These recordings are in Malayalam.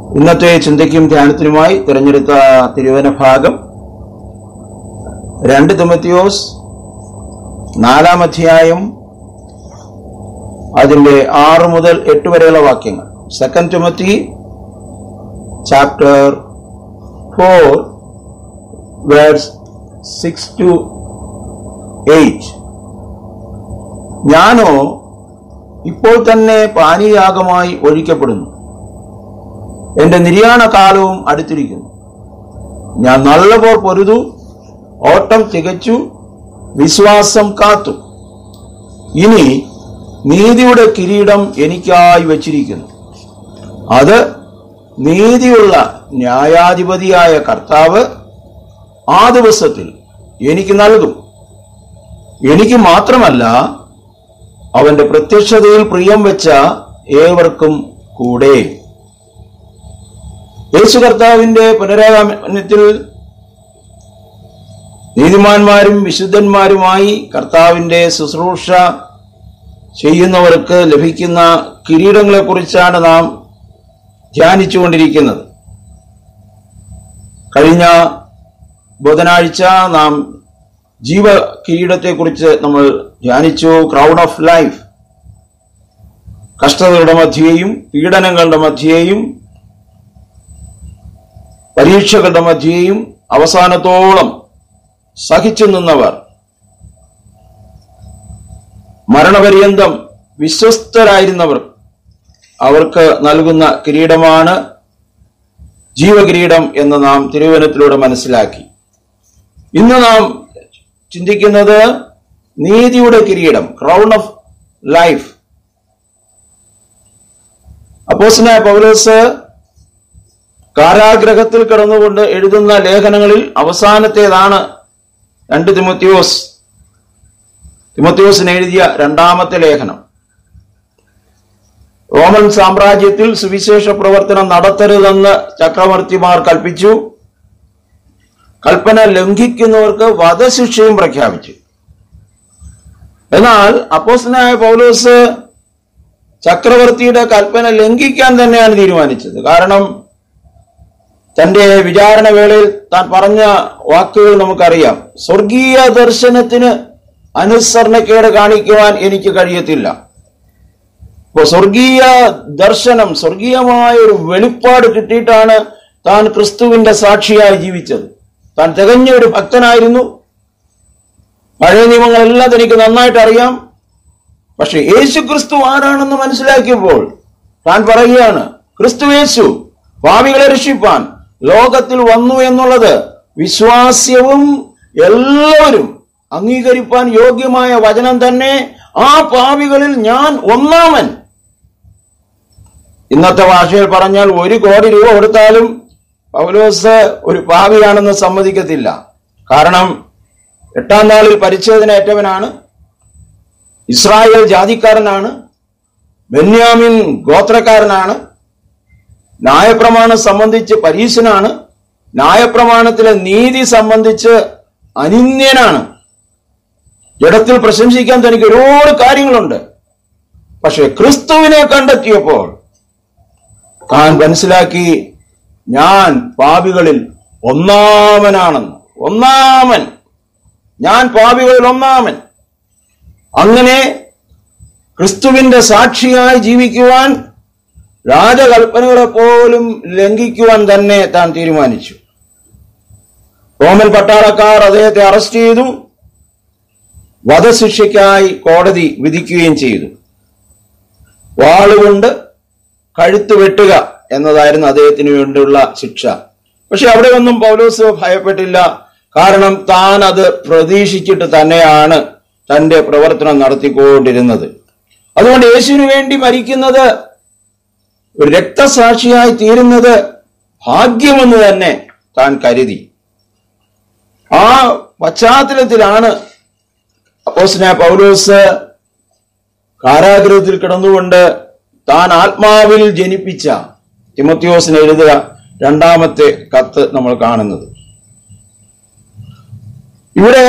ഇന്നത്തെ ചിന്തയ്ക്കും ധ്യാനത്തിനുമായി തിരഞ്ഞെടുത്ത തിരുവന ഭാഗം രണ്ട് തിമത്തിയോസ് നാലാം അധ്യായം അതിന്റെ ആറ് മുതൽ എട്ട് വരെയുള്ള വാക്യങ്ങൾ second Timothy chapter four verse six to eight ഞാനോ ഇപ്പോൾ തന്നെ പാനീയാഗമായി ഒഴിക്കപ്പെടുന്നു എന്റെ നിര്യാണ കാലവും അടുത്തിരിക്കുന്നു ഞാൻ നല്ലപോർ പൊരുതു ഓട്ടം തികച്ചു വിശ്വാസം കാത്തു ഇനി നീതിയുടെ കിരീടം എനിക്കായി വച്ചിരിക്കുന്നു അത് നീതിയുള്ള ന്യായാധിപതിയായ കർത്താവ് ആ ദിവസത്തിൽ എനിക്ക് നൽകും എനിക്ക് മാത്രമല്ല അവന്റെ പ്രത്യക്ഷതയിൽ പ്രിയം വെച്ച ഏവർക്കും കൂടെ യേശു കർത്താവിന്റെ പുനരാഗമനത്തിൽ നീതിമാന്മാരും വിശുദ്ധന്മാരുമായി കർത്താവിന്റെ ശുശ്രൂഷ ചെയ്യുന്നവർക്ക് ലഭിക്കുന്ന കിരീടങ്ങളെ കുറിച്ചാണ് നാം ധ്യാനിച്ചുകൊണ്ടിരിക്കുന്നത് കഴിഞ്ഞ ബുധനാഴ്ച നാം ജീവ കിരീടത്തെക്കുറിച്ച് നമ്മൾ ധ്യാനിച്ചു ക്രൗഡ് ഓഫ് ലൈഫ് കഷ്ടതകളുടെ മധ്യേയും പീഡനങ്ങളുടെ മധ്യേയും പരീക്ഷകളുടെ മധ്യേയും അവസാനത്തോളം സഹിച്ചു നിന്നവർ മരണപര്യന്തം വിശ്വസ്തരായിരുന്നവർ അവർക്ക് നൽകുന്ന കിരീടമാണ് ജീവകിരീടം എന്ന് നാം തിരുവനത്തിലൂടെ മനസ്സിലാക്കി ഇന്ന് നാം ചിന്തിക്കുന്നത് നീതിയുടെ കിരീടം ക്രൗൺ ഓഫ് ലൈഫ് അപ്പോസ്നായ പൗലോസ് കാരാഗ്രഹത്തിൽ കിടന്നുകൊണ്ട് എഴുതുന്ന ലേഖനങ്ങളിൽ അവസാനത്തേതാണ് രണ്ട് തിമോത്തിയോസ് തിമോത്തിയോസിന് എഴുതിയ രണ്ടാമത്തെ ലേഖനം റോമൻ സാമ്രാജ്യത്തിൽ സുവിശേഷ പ്രവർത്തനം നടത്തരുതെന്ന് ചക്രവർത്തിമാർ കൽപ്പിച്ചു കൽപ്പന ലംഘിക്കുന്നവർക്ക് വധശിക്ഷയും പ്രഖ്യാപിച്ചു എന്നാൽ അപ്പോസ്തനായ പൗലോസ് ചക്രവർത്തിയുടെ കൽപ്പന ലംഘിക്കാൻ തന്നെയാണ് തീരുമാനിച്ചത് കാരണം തന്റെ വിചാരണ വേളയിൽ താൻ പറഞ്ഞ വാക്കുകൾ നമുക്കറിയാം സ്വർഗീയ ദർശനത്തിന് അനുസരണക്കേട് കാണിക്കുവാൻ എനിക്ക് കഴിയത്തില്ല ഇപ്പോ സ്വർഗീയ ദർശനം സ്വർഗീയമായ ഒരു വെളിപ്പാട് കിട്ടിയിട്ടാണ് താൻ ക്രിസ്തുവിന്റെ സാക്ഷിയായി ജീവിച്ചത് താൻ തികഞ്ഞ ഒരു ഭക്തനായിരുന്നു പഴയ നിയമങ്ങളെല്ലാം തനിക്ക് നന്നായിട്ട് അറിയാം പക്ഷെ യേശു ക്രിസ്തു ആരാണെന്ന് മനസ്സിലാക്കിയപ്പോൾ താൻ പറയുകയാണ് ക്രിസ്തു യേശു ഭാവികളെ രക്ഷിപ്പാൻ ലോകത്തിൽ വന്നു എന്നുള്ളത് വിശ്വാസ്യവും എല്ലാവരും അംഗീകരിപ്പാൻ യോഗ്യമായ വചനം തന്നെ ആ പാവികളിൽ ഞാൻ ഒന്നാമൻ ഇന്നത്തെ ഭാഷയിൽ പറഞ്ഞാൽ ഒരു കോടി രൂപ കൊടുത്താലും പൗലോസ് ഒരു പാവിയാണെന്ന് സമ്മതിക്കത്തില്ല കാരണം എട്ടാം നാളിൽ പരിച്ഛേദനയേറ്റവനാണ് ഇസ്രായേൽ ജാതിക്കാരനാണ് ബെന്യാമിൻ ഗോത്രക്കാരനാണ് ന്യായപ്രമാണം സംബന്ധിച്ച് പരീശനാണ് ന്യായപ്രമാണത്തിലെ നീതി സംബന്ധിച്ച് അനിന്യനാണ് ജഡത്തിൽ പ്രശംസിക്കാൻ തനിക്ക് ഒരുപാട് കാര്യങ്ങളുണ്ട് പക്ഷെ ക്രിസ്തുവിനെ കണ്ടെത്തിയപ്പോൾ താൻ മനസ്സിലാക്കി ഞാൻ പാപികളിൽ ഒന്നാമനാണെന്ന് ഒന്നാമൻ ഞാൻ പാപികളിൽ ഒന്നാമൻ അങ്ങനെ ക്രിസ്തുവിന്റെ സാക്ഷിയായി ജീവിക്കുവാൻ രാജകൽപ്പനകളെ പോലും ലംഘിക്കുവാൻ തന്നെ താൻ തീരുമാനിച്ചു റോമൻ പട്ടാളക്കാർ അദ്ദേഹത്തെ അറസ്റ്റ് ചെയ്തു വധശിക്ഷയ്ക്കായി കോടതി വിധിക്കുകയും ചെയ്തു വാളുകൊണ്ട് കഴുത്ത് വെട്ടുക എന്നതായിരുന്നു അദ്ദേഹത്തിന് വേണ്ടിയുള്ള ശിക്ഷ പക്ഷെ അവിടെ ഒന്നും പൗലോസ് ഭയപ്പെട്ടില്ല കാരണം താൻ അത് പ്രതീക്ഷിച്ചിട്ട് തന്നെയാണ് തന്റെ പ്രവർത്തനം നടത്തിക്കൊണ്ടിരുന്നത് അതുകൊണ്ട് യേശുവിന് വേണ്ടി മരിക്കുന്നത് ഒരു രക്തസാക്ഷിയായി തീരുന്നത് ഭാഗ്യമെന്ന് തന്നെ താൻ കരുതി ആ പശ്ചാത്തലത്തിലാണ് അപ്പോസ്ന പൗലോസ് കാരാഗ്രഹത്തിൽ കിടന്നുകൊണ്ട് താൻ ആത്മാവിൽ ജനിപ്പിച്ച തിമത്യോസിന് എഴുതുക രണ്ടാമത്തെ കത്ത് നമ്മൾ കാണുന്നത് ഇവിടെ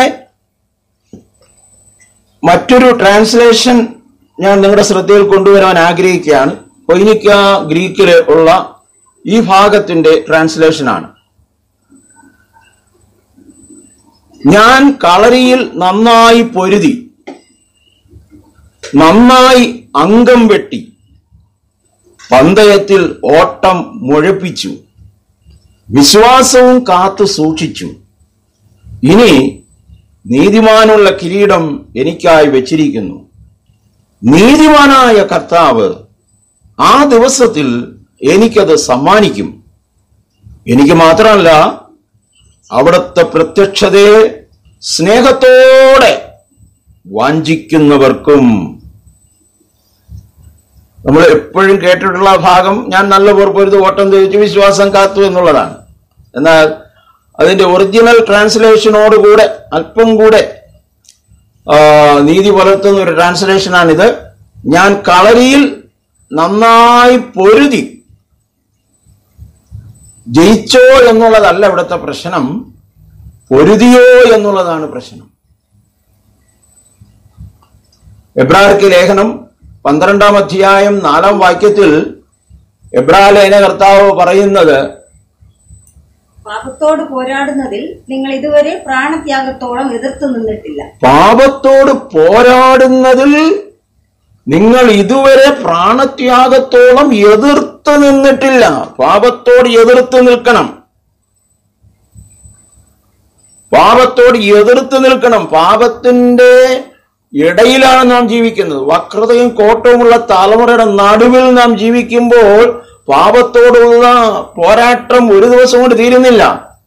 മറ്റൊരു ട്രാൻസ്ലേഷൻ ഞാൻ നിങ്ങളുടെ ശ്രദ്ധയിൽ കൊണ്ടുവരാൻ ആഗ്രഹിക്കുകയാണ് കൊയിനിക്ക ഗ്രീക്കിൽ ഉള്ള ഈ ഭാഗത്തിന്റെ ട്രാൻസ്ലേഷനാണ് ഞാൻ കളരിയിൽ നന്നായി പൊരുതി നന്നായി അംഗം വെട്ടി പന്തയത്തിൽ ഓട്ടം മുഴപ്പിച്ചു വിശ്വാസവും കാത്തു സൂക്ഷിച്ചു ഇനി നീതിമാനുള്ള കിരീടം എനിക്കായി വെച്ചിരിക്കുന്നു നീതിമാനായ കർത്താവ് ആ ദിവസത്തിൽ എനിക്കത് സമ്മാനിക്കും എനിക്ക് മാത്രമല്ല അവിടുത്തെ പ്രത്യക്ഷതയെ സ്നേഹത്തോടെ വാഞ്ചിക്കുന്നവർക്കും നമ്മൾ എപ്പോഴും കേട്ടിട്ടുള്ള ഭാഗം ഞാൻ നല്ല പൊറുപ്പൊരുത് ഓട്ടം തിരിച്ചു വിശ്വാസം കാത്തു എന്നുള്ളതാണ് എന്നാൽ അതിന്റെ ഒറിജിനൽ ട്രാൻസ്ലേഷനോടുകൂടെ അല്പം കൂടെ ആ, നീതി പുലർത്തുന്ന ഒരു ട്രാൻസ്ലേഷനാണിത് ഞാൻ കളരിയിൽ നന്നായി പൊരുതി ജയിച്ചോ എന്നുള്ളതല്ല ഇവിടുത്തെ പ്രശ്നം പൊരുതിയോ എന്നുള്ളതാണ് പ്രശ്നം എബ്രാർക്ക് ലേഖനം പന്ത്രണ്ടാം അധ്യായം നാലാം വാക്യത്തിൽ എബ്രാ ലേഖന കർത്താവ് പറയുന്നത് പാപത്തോട് പോരാടുന്നതിൽ നിങ്ങൾ ഇതുവരെ പ്രാണത്യാഗത്തോളം എതിർത്തു നിന്നിട്ടില്ല പാപത്തോട് പോരാടുന്നതിൽ നിങ്ങൾ ഇതുവരെ പ്രാണത്യാഗത്തോളം എതിർത്ത് നിന്നിട്ടില്ല പാപത്തോട് എതിർത്ത് നിൽക്കണം പാപത്തോട് എതിർത്ത് നിൽക്കണം പാപത്തിന്റെ ഇടയിലാണ് നാം ജീവിക്കുന്നത് വക്രതയും കോട്ടവുമുള്ള തലമുറയുടെ നടുവിൽ നാം ജീവിക്കുമ്പോൾ പാപത്തോടുള്ള പോരാട്ടം ഒരു ദിവസം കൊണ്ട് തീരുന്നില്ല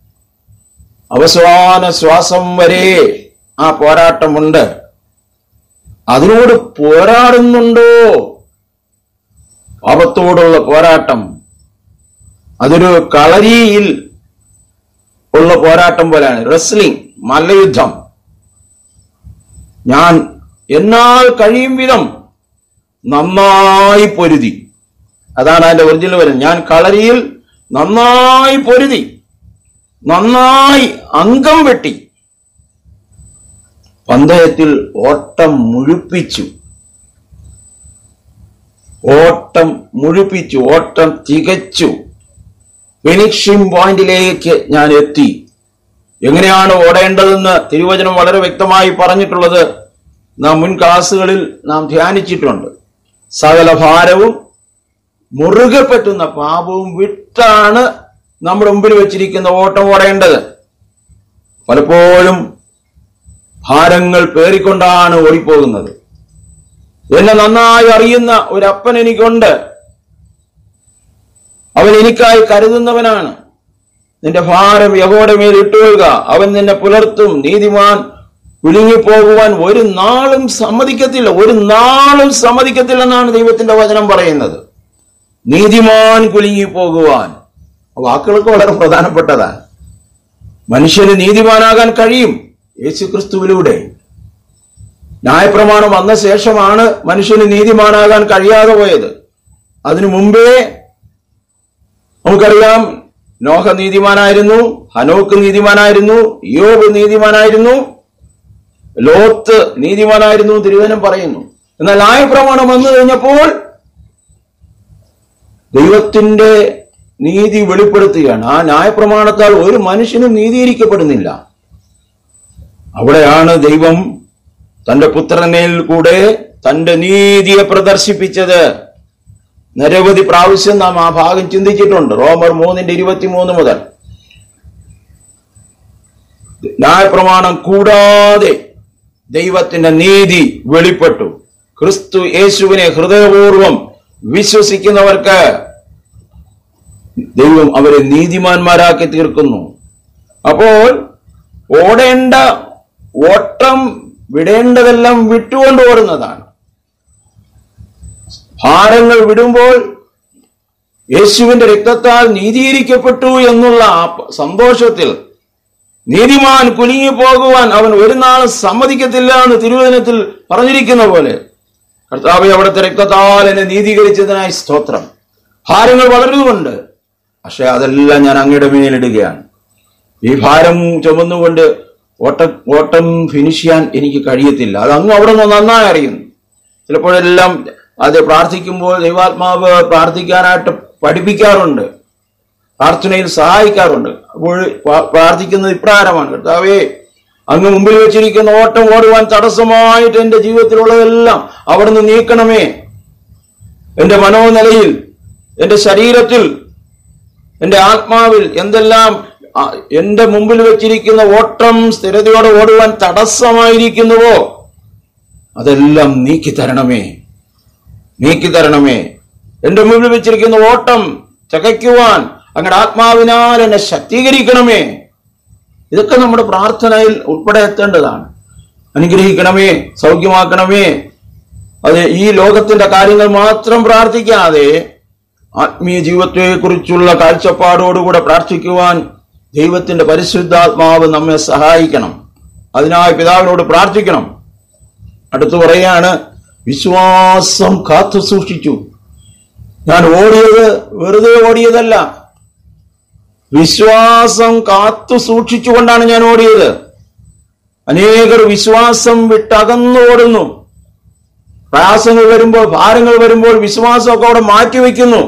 അവസാന ശ്വാസം വരെ ആ പോരാട്ടമുണ്ട് അതിനോട് പോരാടുന്നുണ്ടോ പാപത്തോടുള്ള പോരാട്ടം അതൊരു കളരിയിൽ ഉള്ള പോരാട്ടം പോലെയാണ് റെസ്ലിംഗ് മല്ലയുദ്ധം ഞാൻ എന്നാൽ കഴിയും വിധം നന്നായി പൊരുതി അതാണ് അതിന്റെ ഒറിജിനൽ വരുന്നത് ഞാൻ കളരിയിൽ നന്നായി പൊരുതി നന്നായി അംഗം വെട്ടി പന്തയത്തിൽ ഓട്ടം മുഴുപ്പിച്ചു ഓട്ടം മുഴുപ്പിച്ചു ഓട്ടം തികച്ചു ഫിനിഷിംഗ് പോയിന്റിലേക്ക് ഞാൻ എത്തി എങ്ങനെയാണ് ഓടേണ്ടതെന്ന് തിരുവചനം വളരെ വ്യക്തമായി പറഞ്ഞിട്ടുള്ളത് നാം മുൻ ക്ലാസ്സുകളിൽ നാം ധ്യാനിച്ചിട്ടുണ്ട് സകല ഭാരവും മുറുകെ പറ്റുന്ന പാപവും വിട്ടാണ് നമ്മുടെ മുമ്പിൽ വെച്ചിരിക്കുന്ന ഓട്ടം ഓടേണ്ടത് പലപ്പോഴും ഭാരങ്ങൾ പേറിക്കൊണ്ടാണ് ഓടിപ്പോകുന്നത് എന്നെ നന്നായി അറിയുന്ന ഒരു അപ്പൻ എനിക്കുണ്ട് അവൻ എനിക്കായി കരുതുന്നവനാണ് നിന്റെ ഭാരം യഹോയുടെ മേൽ ഇട്ടുകൊള്ളുക അവൻ നിന്നെ പുലർത്തും നീതിമാൻ കുലുങ്ങിപ്പോകുവാൻ ഒരു നാളും സമ്മതിക്കത്തില്ല ഒരു നാളും സമ്മതിക്കത്തില്ലെന്നാണ് ദൈവത്തിന്റെ വചനം പറയുന്നത് നീതിമാൻ കുലുങ്ങിപ്പോകുവാൻ ആ വാക്കുകളൊക്കെ വളരെ പ്രധാനപ്പെട്ടതാണ് മനുഷ്യന് നീതിമാനാകാൻ കഴിയും യേശുക്രിസ്തുവിലൂടെ ന്യായപ്രമാണം വന്ന ശേഷമാണ് മനുഷ്യന് നീതിമാനാകാൻ കഴിയാതെ പോയത് അതിനു മുമ്പേ നമുക്കറിയാം നോഹ നീതിമാനായിരുന്നു ഹനോക്ക് നീതിമാനായിരുന്നു യോബ് നീതിമാനായിരുന്നു ലോത്ത് നീതിമാനായിരുന്നു എന്ന് തിരുവചനം പറയുന്നു എന്നാൽ ന്യായപ്രമാണം വന്നു കഴിഞ്ഞപ്പോൾ ദൈവത്തിന്റെ നീതി വെളിപ്പെടുത്തുകയാണ് ആ ന്യായപ്രമാണത്താൽ ഒരു മനുഷ്യനും നീതീകരിക്കപ്പെടുന്നില്ല അവിടെയാണ് ദൈവം തന്റെ പുത്രനിൽ കൂടെ തന്റെ നീതിയെ പ്രദർശിപ്പിച്ചത് നിരവധി പ്രാവശ്യം നാം ആ ഭാഗം ചിന്തിച്ചിട്ടുണ്ട് റോമർ മൂന്നിന്റെ ഇരുപത്തിമൂന്ന് മുതൽ ന്യായപ്രമാണം കൂടാതെ ദൈവത്തിന്റെ നീതി വെളിപ്പെട്ടു ക്രിസ്തു യേശുവിനെ ഹൃദയപൂർവം വിശ്വസിക്കുന്നവർക്ക് ദൈവം അവരെ നീതിമാന്മാരാക്കി തീർക്കുന്നു അപ്പോൾ ഓടേണ്ട ഓട്ടം വിടേണ്ടതെല്ലാം വിട്ടുകൊണ്ട് ഓടുന്നതാണ് ഭാരങ്ങൾ വിടുമ്പോൾ യേശുവിന്റെ രക്തത്താൽ നീതീകരിക്കപ്പെട്ടു എന്നുള്ള ആ പ- സന്തോഷത്തിൽ നീതിമാൻ കുലുങ്ങി പോകുവാൻ അവൻ ഒരു നാൾ സമ്മതിക്കത്തില്ല എന്ന് തിരുവചനത്തിൽ പറഞ്ഞിരിക്കുന്ന പോലെ കർത്താവ് അവിടുത്തെ രക്തത്താൽ എന്നെ നീതീകരിച്ചതിനായി സ്തോത്രം ഭാരങ്ങൾ വളരുന്നുണ്ട് പക്ഷെ അതെല്ലാം ഞാൻ അങ്ങയുടെ മേലിടുകയാണ് ഈ ഭാരം ചുമന്നുകൊണ്ട് ഓട്ട ഓട്ടം ഫിനിഷ് ചെയ്യാൻ എനിക്ക് കഴിയത്തില്ല അത് അങ്ങ് അവിടെ നിന്ന് നന്നായി അറിയുന്നു ചിലപ്പോഴെല്ലാം അത് പ്രാർത്ഥിക്കുമ്പോൾ ദൈവാത്മാവ് പ്രാർത്ഥിക്കാനായിട്ട് പഠിപ്പിക്കാറുണ്ട് പ്രാർത്ഥനയിൽ സഹായിക്കാറുണ്ട് അപ്പോൾ പ്രാ- പ്രാർത്ഥിക്കുന്നത് ഇപ്രകാരമാണ് കർത്താവേ അങ്ങ് മുമ്പിൽ വെച്ചിരിക്കുന്ന ഓട്ടം ഓടുവാൻ തടസ്സമായിട്ട് എന്റെ ജീവിതത്തിലുള്ളതെല്ലാം അവിടുന്ന് നീക്കണമേ എന്റെ മനോനിലയിൽ എന്റെ ശരീരത്തിൽ എന്റെ ആത്മാവിൽ എന്തെല്ലാം ആ, എന്റെ മുമ്പിൽ വെച്ചിരിക്കുന്ന ഓട്ടം സ്ഥിരതയോടെ ഓടുവാൻ തടസ്സമായിരിക്കുന്നുവോ അതെല്ലാം നീക്കി തരണമേ നീക്കി തരണമേ എന്റെ മുമ്പിൽ വെച്ചിരിക്കുന്ന ഓട്ടം ചകയ്ക്കുവാൻ അങ്ങയുടെ ആത്മാവിനാൽ എന്നെ ശക്തീകരിക്കണമേ ഇതൊക്കെ നമ്മുടെ പ്രാർത്ഥനയിൽ ഉൾപ്പെടെ എത്തേണ്ടതാണ് അനുഗ്രഹിക്കണമേ സൗഖ്യമാക്കണമേ അത് ഈ ലോകത്തിന്റെ കാര്യങ്ങൾ മാത്രം പ്രാർത്ഥിക്കാതെ ആത്മീയ ജീവിതത്തെക്കുറിച്ചുള്ള കാഴ്ചപ്പാടോടുകൂടെ പ്രാർത്ഥിക്കുവാൻ ദൈവത്തിന്റെ പരിശുദ്ധാത്മാവ് നമ്മെ സഹായിക്കണം അതിനായി പിതാവിനോട് പ്രാർത്ഥിക്കണം അടുത്തു പറയാണ് വിശ്വാസം കാത്തു സൂക്ഷിച്ചു ഞാൻ ഓടിയത് വെറുതെ ഓടിയതല്ല വിശ്വാസം കാത്തു സൂക്ഷിച്ചുകൊണ്ടാണ് ഞാൻ ഓടിയത് അനേകർ വിശ്വാസം വിട്ടകന്നു ഓടുന്നു പ്രയാസങ്ങൾ വരുമ്പോൾ ഭാരങ്ങൾ വരുമ്പോൾ വിശ്വാസമൊക്കെ അവിടെ മാറ്റിവെക്കുന്നു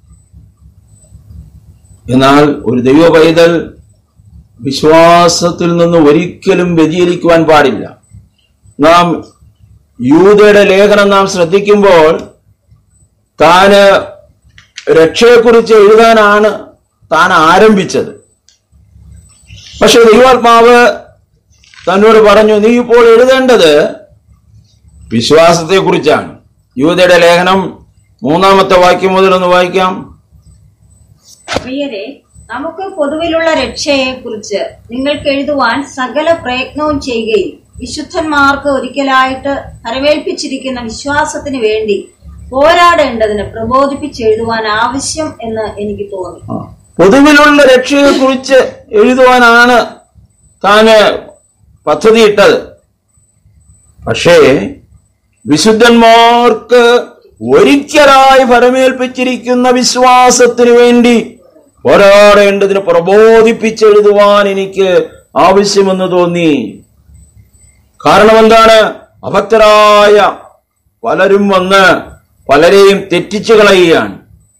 എന്നാൽ ഒരു ദൈവ പൈതൽ വിശ്വാസത്തിൽ നിന്ന് ഒരിക്കലും വ്യതിചലിക്കുവാൻ പാടില്ല നാം യൂതയുടെ ലേഖനം നാം ശ്രദ്ധിക്കുമ്പോൾ താന് രക്ഷയെക്കുറിച്ച് എഴുതാനാണ് താൻ ആരംഭിച്ചത് പക്ഷെ ദൈവാത്മാവ് തന്നോട് പറഞ്ഞു നീ ഇപ്പോൾ എഴുതേണ്ടത് വിശ്വാസത്തെക്കുറിച്ചാണ് യൂതയുടെ ലേഖനം മൂന്നാമത്തെ വാക്യം മുതൽ ഒന്ന് വായിക്കാം പ്രിയരെ നമുക്ക് പൊതുവിലുള്ള രക്ഷയെ കുറിച്ച് നിങ്ങൾക്ക് എഴുതുവാൻ സകല പ്രയത്നവും ചെയ്യുകയും വിശുദ്ധന്മാർക്ക് ഒരിക്കലായിട്ട് പരമേൽപ്പിച്ചിരിക്കുന്ന വിശ്വാസത്തിന് വേണ്ടി പോരാടേണ്ടതിന് പ്രബോധിപ്പിച്ചെഴുതുവാൻ ആവശ്യം എന്ന് എനിക്ക് തോന്നി ആ. പൊതുവിലുള്ള രക്ഷയെക്കുറിച്ച് എഴുതുവാനാണ് താന് പദ്ധതിയിട്ടത് പക്ഷേ വിശുദ്ധന്മാർക്ക് ഒരിക്കലായി ഫലമേൽപ്പിച്ചിരിക്കുന്ന വിശ്വാസത്തിന് വേണ്ടി പോരാടേണ്ടതിന് പ്രബോധിപ്പിച്ചെഴുതുവാൻ എനിക്ക് ആവശ്യമെന്ന് തോന്നി കാരണം എന്താണ് അഭക്തരായ പലരും വന്ന് പലരെയും തെറ്റിച്ചു കളയുകയാണ്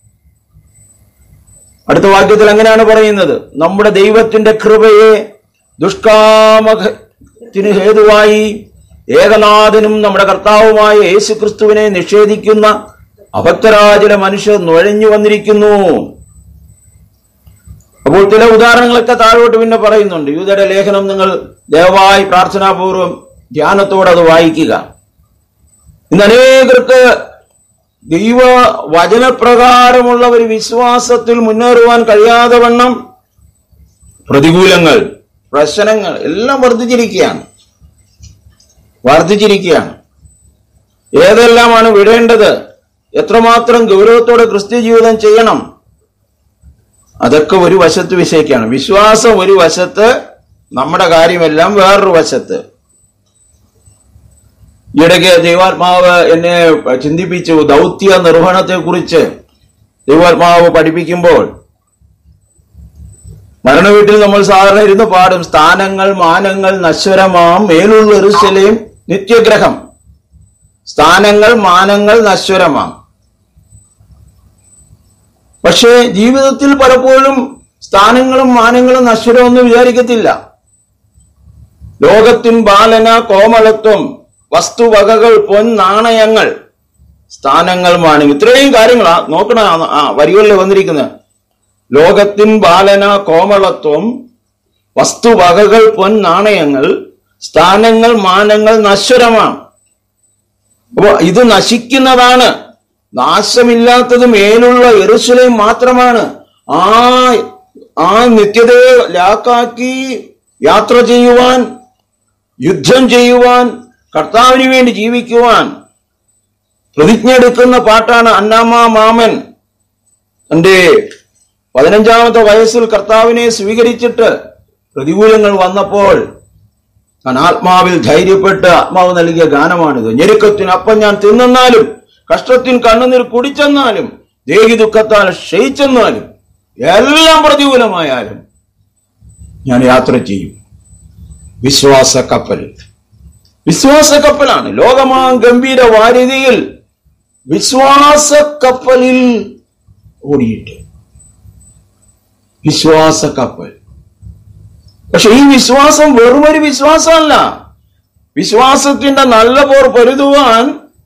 അടുത്ത വാക്യത്തിൽ അങ്ങനെയാണ് പറയുന്നത് നമ്മുടെ ദൈവത്തിന്റെ കൃപയെ ദുഷ്കാമത്തിന് ഹേതുവായി ഏകനാഥനും നമ്മുടെ കർത്താവുമായ യേശു ക്രിസ്തുവിനെ നിഷേധിക്കുന്ന അഭക്തരാജിലെ മനുഷ്യർ നുഴഞ്ഞു വന്നിരിക്കുന്നു അപ്പോൾ ചില ഉദാഹരണങ്ങളൊക്കെ താഴോട്ട് പിന്നെ പറയുന്നുണ്ട് യൂതയുടെ ലേഖനം നിങ്ങൾ ദയവായി പ്രാർത്ഥനാപൂർവം ധ്യാനത്തോടെ അത് വായിക്കുക ഇന്ന് അനേകർക്ക് ദൈവ വചനപ്രകാരമുള്ള ഒരു വിശ്വാസത്തിൽ മുന്നേറുവാൻ കഴിയാതെ വണ്ണം പ്രതികൂലങ്ങൾ പ്രശ്നങ്ങൾ എല്ലാം വർദ്ധിച്ചിരിക്കുകയാണ് വർദ്ധിച്ചിരിക്കുകയാണ് ഏതെല്ലാമാണ് വിടേണ്ടത് എത്രമാത്രം ഗൗരവത്തോടെ ക്രിസ്ത്യ ജീവിതം ചെയ്യണം അതൊക്കെ ഒരു വശത്ത് വിഷയിക്കാണ് വിശ്വാസം ഒരു വശത്ത് നമ്മുടെ കാര്യമെല്ലാം വേറൊരു വശത്ത് ഈയിടയ്ക്ക് ദൈവാത്മാവ് എന്നെ ചിന്തിപ്പിച്ചു ദൗത്യ നിർവഹണത്തെ കുറിച്ച് ദൈവാത്മാവ് പഠിപ്പിക്കുമ്പോൾ മരണവീട്ടിൽ നമ്മൾ സാധാരണ ഇരുന്ന് പാടും സ്ഥാനങ്ങൾ മാനങ്ങൾ നശ്വരമാം മേലുള്ള എറുസലേം നിത്യഗ്രഹം സ്ഥാനങ്ങൾ മാനങ്ങൾ നശ്വരമാം പക്ഷേ ജീവിതത്തിൽ പലപ്പോഴും സ്ഥാനങ്ങളും മാനങ്ങളും നശ്വരമൊന്നും വിചാരിക്കത്തില്ല ലോകത്തിൻ ബാലന കോമളത്വം വസ്തുവകകൾ പൊൻ നാണയങ്ങൾ സ്ഥാനങ്ങൾ മാനങ്ങൾ ഇത്രയും കാര്യങ്ങളാ നോക്കണ ആ- ആ വരികളിൽ വന്നിരിക്കുന്നത് ലോകത്തിൻ ബാലന കോമളത്വം വസ്തുവകകൾ പൊൻ നാണയങ്ങൾ സ്ഥാനങ്ങൾ മാനങ്ങൾ നശ്വരമാണ് അപ്പോ ഇത് നശിക്കുന്നതാണ് നാശമില്ലാത്തത് മേലുള്ള എറുസലേം മാത്രമാണ് ആ ആ നിത്യതയെ ലാക്കാക്കി യാത്ര ചെയ്യുവാൻ യുദ്ധം ചെയ്യുവാൻ കർത്താവിന് വേണ്ടി ജീവിക്കുവാൻ പ്രതിജ്ഞ എടുക്കുന്ന പാട്ടാണ് അന്നാമ മാമൻ തന്റെ പതിനഞ്ചാമത്തെ വയസ്സിൽ കർത്താവിനെ സ്വീകരിച്ചിട്ട് പ്രതികൂലങ്ങൾ വന്നപ്പോൾ താൻ ആത്മാവിൽ ധൈര്യപ്പെട്ട് ആത്മാവ് നൽകിയ ഗാനമാണിത് ഞെരുക്കത്തിന് അപ്പം ഞാൻ തിന്നെന്നാലും കഷ്ടത്തിന് കണ്ണുനീർ കുടിച്ചെന്നാലും ദേഹി ദുഃഖത്താൽ ക്ഷയിച്ചെന്നാലും എല്ലാം പ്രതികൂലമായാലും ഞാൻ യാത്ര ചെയ്യും വിശ്വാസ കപ്പലിൽ വിശ്വാസ കപ്പലാണ് ലോകമാ ഗംഭീര വാരിതിയിൽ വിശ്വാസ കപ്പലിൽ ഓടിയിട്ട് വിശ്വാസ കപ്പൽ പക്ഷെ ഈ വിശ്വാസം വെറുമൊരു വിശ്വാസമല്ല വിശ്വാസത്തിന്റെ നല്ല പോർ പൊരുതുവാൻ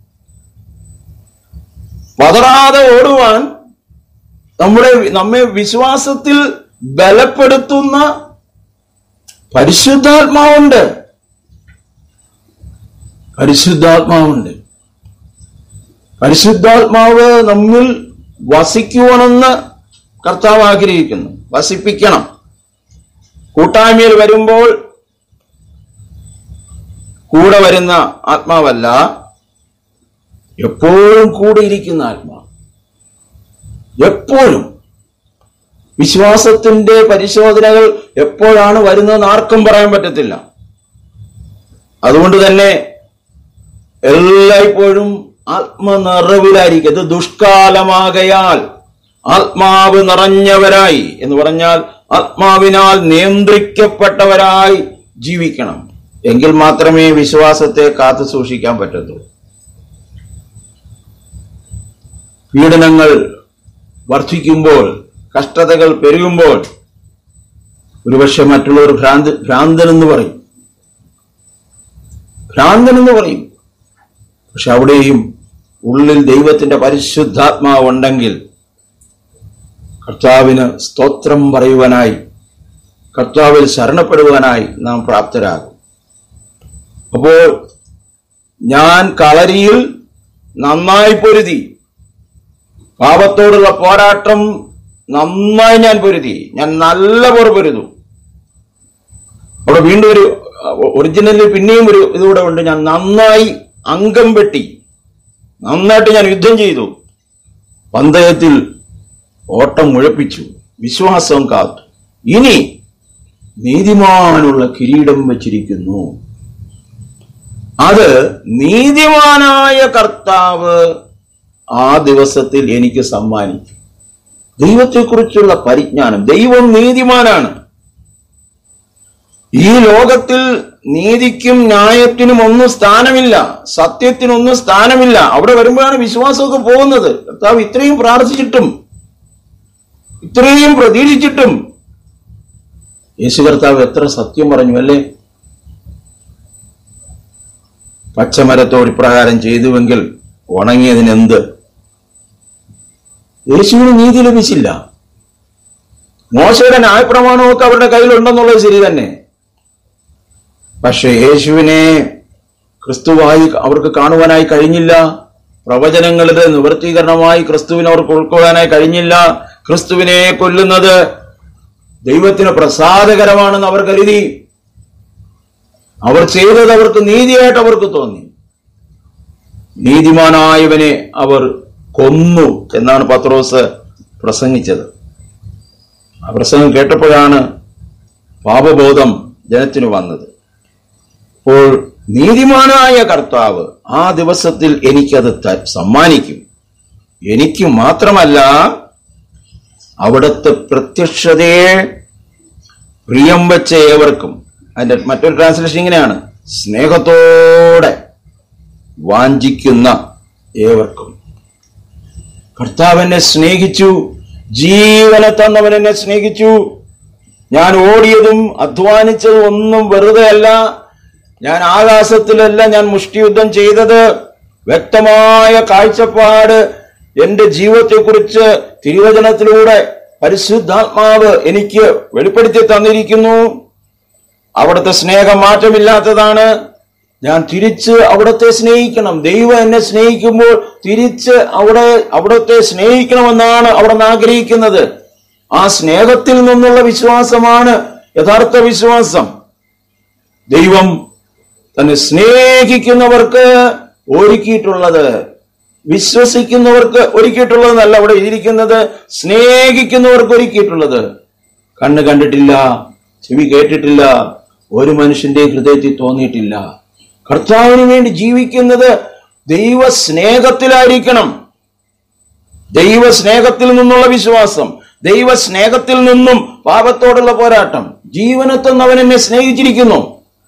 പതറാതെ ഓടുവാൻ നമ്മുടെ നമ്മെ വിശ്വാസത്തിൽ ബലപ്പെടുത്തുന്ന പരിശുദ്ധാത്മാവുണ്ട് പരിശുദ്ധാത്മാവുണ്ട് പരിശുദ്ധാത്മാവ് നമ്മിൽ വസിക്കുവണമെന്ന് കർത്താവ് ആഗ്രഹിക്കുന്നു വസിപ്പിക്കണം കൂട്ടായ്മയിൽ വരുമ്പോൾ കൂടെ വരുന്ന ആത്മാവല്ല എപ്പോഴും കൂടെ ഇരിക്കുന്ന ആത്മാവ് എപ്പോഴും വിശ്വാസത്തിന്റെ പരിശോധനകൾ എപ്പോഴാണ് വരുന്നതെന്ന് ആർക്കും പറയാൻ പറ്റത്തില്ല അതുകൊണ്ട് തന്നെ എല്ലായ്പ്പോഴും ആത്മനിറവിലായിരിക്കും ഇത് ദുഷ്കാലമാകയാൽ ആത്മാവ് നിറഞ്ഞവരായി എന്ന് പറഞ്ഞാൽ ആത്മാവിനാൽ നിയന്ത്രിക്കപ്പെട്ടവരായി ജീവിക്കണം എങ്കിൽ മാത്രമേ വിശ്വാസത്തെ കാത്തു സൂക്ഷിക്കാൻ പറ്റത്തുള്ളൂ പീഡനങ്ങൾ വർദ്ധിക്കുമ്പോൾ കഷ്ടതകൾ പെരുകുമ്പോൾ ഒരുപക്ഷെ മറ്റുള്ളവർ ഭ്രാന്ത് ഭ്രാന്തൻ എന്ന് പറയും ഭ്രാന്തൻ എന്ന് പറയും പക്ഷെ അവിടെയും ഉള്ളിൽ ദൈവത്തിന്റെ പരിശുദ്ധാത്മാവ് ഉണ്ടെങ്കിൽ കർത്താവിന് സ്തോത്രം പറയുവാനായി കർത്താവിൽ ശരണപ്പെടുവാനായി നാം പ്രാപ്തരാകും അപ്പോൾ ഞാൻ കളരിയിൽ നന്നായി പൊരുതി പാപത്തോടുള്ള പോരാട്ടം നന്നായി ഞാൻ പൊരുതി ഞാൻ നല്ല പോർ പൊരുതു അവിടെ വീണ്ടും ഒരു ഒറിജിനലിൽ പിന്നെയും ഒരു ഇതുകൂടെ ഉണ്ട് ഞാൻ നന്നായി അംഗം വെട്ടി നന്നായിട്ട് ഞാൻ യുദ്ധം ചെയ്തു പന്തയത്തിൽ ഓട്ടം മുഴപ്പിച്ചു വിശ്വാസം കാത്തു ഇനി നീതിമാനുള്ള കിരീടം വച്ചിരിക്കുന്നു അത് നീതിമാനായ കർത്താവ് ആ ദിവസത്തിൽ എനിക്ക് സമ്മാനിക്കും ദൈവത്തെക്കുറിച്ചുള്ള പരിജ്ഞാനം ദൈവം നീതിമാനാണ് ഈ ലോകത്തിൽ നീതിക്കും ന്യായത്തിനും ഒന്നും സ്ഥാനമില്ല സത്യത്തിനൊന്നും സ്ഥാനമില്ല അവിടെ വരുമ്പോഴാണ് വിശ്വാസമൊക്കെ പോകുന്നത് കർത്താവ് ഇത്രയും പ്രാർത്ഥിച്ചിട്ടും ഇത്രയും പ്രതീക്ഷിച്ചിട്ടും യേശു കർത്താവ് എത്ര സത്യം പറഞ്ഞു അല്ലേ പച്ചമരത്തോട് ഇപ്രകാരം ചെയ്തുവെങ്കിൽ ഉണങ്ങിയതിന് എന്ത് യേശുവിന് നീതി ലഭിച്ചില്ല മോശയുടെ ന്യായപ്രമാണമൊക്കെ അവരുടെ കയ്യിലുണ്ടെന്നുള്ളത് ശരി തന്നെ പക്ഷെ യേശുവിനെ ക്രിസ്തുവായി അവർക്ക് കാണുവാനായി കഴിഞ്ഞില്ല പ്രവചനങ്ങളുടെ നിവർത്തീകരണമായി ക്രിസ്തുവിനെ അവർക്ക് ഉൾക്കൊള്ളാനായി കഴിഞ്ഞില്ല ക്രിസ്തുവിനെ കൊല്ലുന്നത് ദൈവത്തിന് പ്രസാദകരമാണെന്ന് അവർ കരുതി അവർ ചെയ്തത് അവർക്ക് നീതിയായിട്ട് അവർക്ക് തോന്നി നീതിമാനായവനെ അവർ കൊന്നു എന്നാണ് പത്രോസ് പ്രസംഗിച്ചത് ആ പ്രസംഗം കേട്ടപ്പോഴാണ് പാപബോധം ജനത്തിന് വന്നത് അപ്പോൾ നീതിമാനായ കർത്താവ് ആ ദിവസത്തിൽ എനിക്കത് ത- സമ്മാനിക്കും എനിക്ക് മാത്രമല്ല അവിടുത്തെ പ്രത്യക്ഷതയെ പ്രിയം വെച്ച ഏവർക്കും അതിന്റെ മറ്റൊരു ട്രാൻസ്ലേഷൻ ഇങ്ങനെയാണ് സ്നേഹത്തോടെ വാഞ്ചിക്കുന്ന ഏവർക്കും കർത്താവ് എന്നെ സ്നേഹിച്ചു ജീവനെ തന്നവൻ എന്നെ സ്നേഹിച്ചു ഞാൻ ഓടിയതും അധ്വാനിച്ചതും ഒന്നും വെറുതെ അല്ല ഞാൻ ആകാശത്തിലല്ല ഞാൻ മുഷ്ടിയുദ്ധം ചെയ്തത് വ്യക്തമായ കാഴ്ചപ്പാട് എന്റെ ജീവിതത്തെക്കുറിച്ച് തിരുവചനത്തിലൂടെ പരിശുദ്ധാത്മാവ് എനിക്ക് വെളിപ്പെടുത്തി തന്നിരിക്കുന്നു അവിടുത്തെ സ്നേഹം മാറ്റമില്ലാത്തതാണ് ഞാൻ തിരിച്ച് അവിടത്തെ സ്നേഹിക്കണം ദൈവം എന്നെ സ്നേഹിക്കുമ്പോൾ തിരിച്ച് അവിടെ അവിടത്തെ സ്നേഹിക്കണമെന്നാണ് അവിടെ നിന്ന് ആഗ്രഹിക്കുന്നത് ആ സ്നേഹത്തിൽ നിന്നുള്ള വിശ്വാസമാണ് യഥാർത്ഥ വിശ്വാസം ദൈവം തന്നെ സ്നേഹിക്കുന്നവർക്ക് ഒരുക്കിയിട്ടുള്ളത് വിശ്വസിക്കുന്നവർക്ക് ഒരുക്കിയിട്ടുള്ളതെന്നല്ല അവിടെ എഴുതിയിരിക്കുന്നത് സ്നേഹിക്കുന്നവർക്ക് ഒരുക്കിയിട്ടുള്ളത് കണ്ണ് കണ്ടിട്ടില്ല ചെവി കേട്ടിട്ടില്ല ഒരു മനുഷ്യന്റെ ഹൃദയത്തിൽ തോന്നിയിട്ടില്ല കർത്താവിന് വേണ്ടി ജീവിക്കുന്നത് ദൈവ സ്നേഹത്തിലായിരിക്കണം ദൈവ സ്നേഹത്തിൽ നിന്നുള്ള വിശ്വാസം ദൈവ സ്നേഹത്തിൽ നിന്നും പാപത്തോടുള്ള പോരാട്ടം ജീവനെ തന്നവൻ എന്നെ സ്നേഹിച്ചിരിക്കുന്നു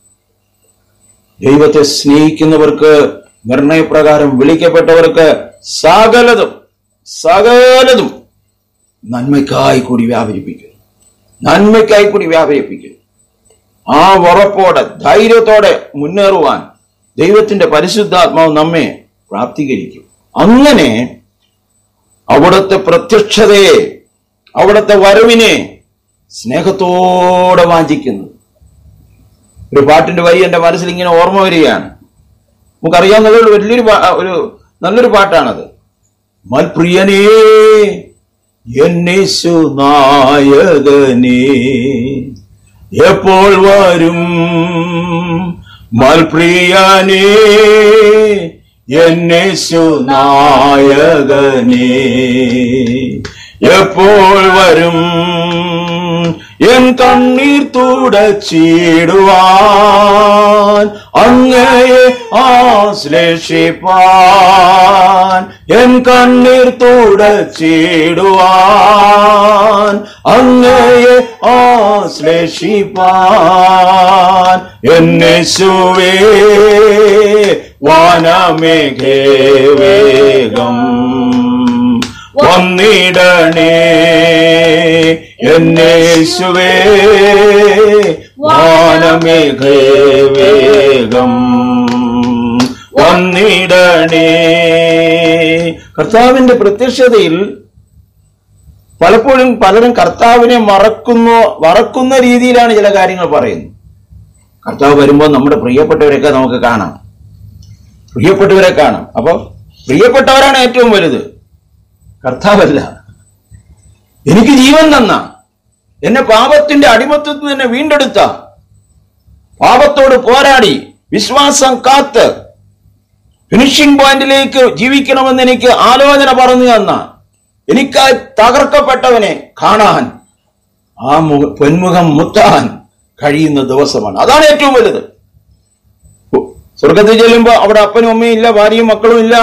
ദൈവത്തെ സ്നേഹിക്കുന്നവർക്ക് നിർണയപ്രകാരം വിളിക്കപ്പെട്ടവർക്ക് സകലതും സകലതും നന്മയ്ക്കായി കൂടി വ്യാപരിപ്പിക്കുന്നു നന്മയ്ക്കായി കൂടി വ്യാപരിപ്പിക്കും ആ ഉറപ്പോടെ ധൈര്യത്തോടെ മുന്നേറുവാൻ ദൈവത്തിന്റെ പരിശുദ്ധാത്മാവ് നമ്മെ പ്രാപ്തീകരിക്കും അങ്ങനെ അവിടുത്തെ പ്രത്യക്ഷതയെ അവിടുത്തെ വരവിനെ സ്നേഹത്തോടെ വാഞ്ചിക്കുന്നു ഒരു പാട്ടിന്റെ വരി എന്റെ മനസ്സിൽ ഇങ്ങനെ ഓർമ്മ വരികയാണ് നമുക്കറിയാവുന്നത് ഒരു വലിയൊരു പാ- ഒരു നല്ലൊരു പാട്ടാണത് മൽപ്രിയനേ എന്നേശു നായകനേ എപ്പോൾ വരും മൽപ്രിയനേ എന്നേശു നായകനേ എപ്പോൾ വരും എൻ കണ്ണീർ തുടച്ചിടുവാൻ അങ്ങയെ ആശ്ലേഷിപ്പാൻ എൻ കണ്ണീർ തുടച്ചിടുവാൻ അങ്ങയെ ആശ്ലേഷിപ്പാൻ എന്നേശുവേ വാനമേഘേ വേഗം വന്നിടണേ എന്നേശുവേ വാനമേഘേ വേഗം വന്നിടണേ കർത്താവിന്റെ പ്രത്യക്ഷതയിൽ പലപ്പോഴും പലരും കർത്താവിനെ മറക്കുന്നു മറക്കുന്ന രീതിയിലാണ് ചില കാര്യങ്ങൾ പറയുന്നത് കർത്താവ് വരുമ്പോൾ നമ്മുടെ പ്രിയപ്പെട്ടവരൊക്കെ നമുക്ക് കാണാം പ്രിയപ്പെട്ടവരെ കാണാം അപ്പൊ പ്രിയപ്പെട്ടവരാണ് ഏറ്റവും വലുത് കർത്താവല്ല എനിക്ക് ജീവൻ തന്ന എന്നെ പാപത്തിന്റെ അടിമത്തത്തിൽ നിന്ന് എന്നെ വീണ്ടെടുത്ത പാപത്തോട് പോരാടി വിശ്വാസം കാത്ത് ഫിനിഷിംഗ് പോയിന്റിലേക്ക് ജീവിക്കണമെന്ന് എനിക്ക് ആലോചന പറഞ്ഞു തന്ന എനിക്കായി തകർക്കപ്പെട്ടവനെ കാണാൻ ആ മുഖ- പൊന്മുഖം മുത്താൻ കഴിയുന്ന ദിവസമാണ് അതാണ് ഏറ്റവും വലുത് സ്വർഗത്തിൽ ചെല്ലുമ്പോ അവിടെ അപ്പനും അമ്മയും ഇല്ല ഭാര്യയും മക്കളും ഇല്ല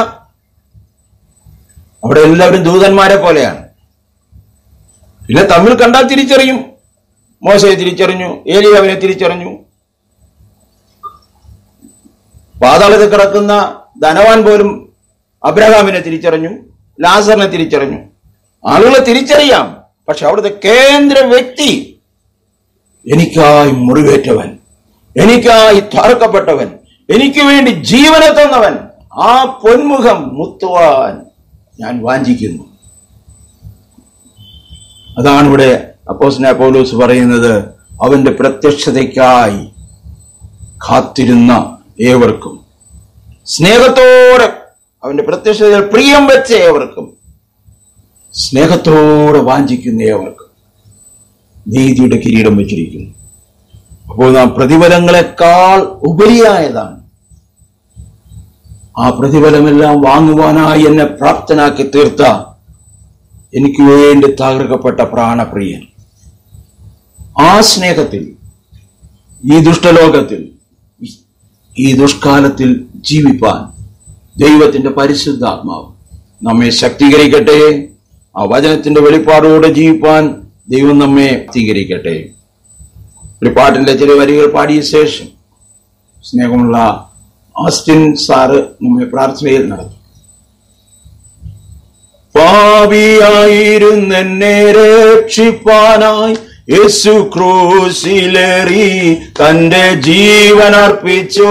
അവിടെ എല്ലാവരും ദൂതന്മാരെ പോലെയാണ് പിന്നെ തമ്മിൽ കണ്ടാൽ തിരിച്ചറിയും മോശയെ തിരിച്ചറിഞ്ഞു ഏലിയാവിനെ തിരിച്ചറിഞ്ഞു പാതാളത്തിൽ കിടക്കുന്ന ധനവാൻ പോലും അബ്രഹാമിനെ തിരിച്ചറിഞ്ഞു ലാസറിനെ തിരിച്ചറിഞ്ഞു ആളുകളെ തിരിച്ചറിയാം പക്ഷെ അവിടുത്തെ കേന്ദ്ര വ്യക്തി എനിക്കായി മുറിവേറ്റവൻ എനിക്കായി തറക്കപ്പെട്ടവൻ എനിക്ക് വേണ്ടി ജീവനെ തന്നവൻ ആ പൊന്മുഖം മുത്തുവാൻ ഞാൻ വാഞ്ചിക്കുന്നു അതാണ് ഇവിടെ അപ്പോസ്ന പൗലോസ് പറയുന്നത് അവന്റെ പ്രത്യക്ഷതയ്ക്കായി കാത്തിരുന്ന ഏവർക്കും സ്നേഹത്തോടെ അവന്റെ പ്രത്യക്ഷതയിൽ പ്രിയം വെച്ച ഏവർക്കും സ്നേഹത്തോടെ വാഞ്ചിക്കുന്ന ഏവർക്കും നീതിയുടെ കിരീടം വെച്ചിരിക്കുന്നു അപ്പോൾ നാം പ്രതിഫലങ്ങളെക്കാൾ ഉപരിയായതാണ് ആ പ്രതിഫലമെല്ലാം വാങ്ങുവാനായി എന്നെ പ്രാപ്തനാക്കി തീർത്ത എനിക്ക് വേണ്ടി തകർക്കപ്പെട്ട പ്രാണപ്രിയൻ ആ സ്നേഹത്തിൽ ഈ ദുഷ്ടലോകത്തിൽ ഈ ദുഷ്കാലത്തിൽ ജീവിപ്പാൻ ദൈവത്തിന്റെ പരിശുദ്ധാത്മാവ് നമ്മെ ശക്തീകരിക്കട്ടെ ആ വചനത്തിന്റെ വെളിപ്പാടോടെ ജീവിപ്പാൻ ദൈവം നമ്മെ ശക്തീകരിക്കട്ടെ ഒരു പാട്ടിന്റെ ചില വരികൾ പാടിയ ശേഷം സ്നേഹമുള്ള ആസ്റ്റിൻ സാറ് നമ്മെ പ്രാർത്ഥനയിൽ നടത്തും പാപിയായിരുന്നെന്നെ രക്ഷിപ്പാനായി യേശു ക്രൂശിലേറി തന്റെ ജീവൻ അർപ്പിച്ചു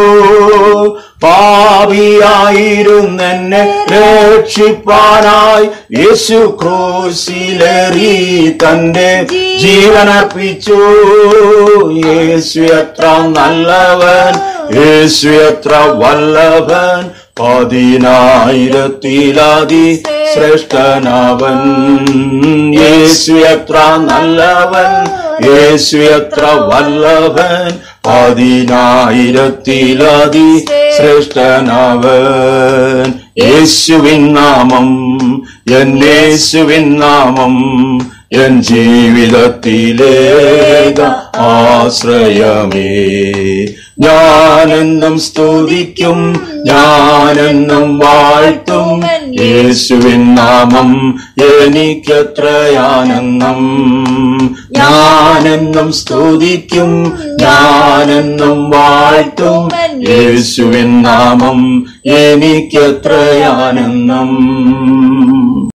പാപിയായിരുന്നെന്നെ രക്ഷിപ്പാനായി യേശു ക്രൂശിലേറി തന്റെ ജീവൻ അർപ്പിച്ചു യേശു എത്ര നല്ലവൻ യേശു എത്ര വല്ലഭൻ പതിനായിരത്തിലതി ശ്രേഷ്ഠനവൻ യേശു എത്ര നല്ലവൻ യേശു എത്ര വല്ലഭൻ പതിനായിരത്തിലതി ശ്രേഷ്ഠനവൻ യേശുവിൻ നാമം എൻ യേശുവിൻ നാമം എൻ ജീവിതത്തിലേക ആശ്രയമേ ഞാനെന്നും സ്തുതിക്കും ഞാനെന്നും വാഴ്ത്തും യേശുവിൻ നാമം എനിക്കത്രയാനന്ദം ഞാനെന്നും സ്തുതിക്കും ഞാനെന്നും വാഴ്ത്തും യേശുവിൻ നാമം എനിക്കത്രയാനന്ദം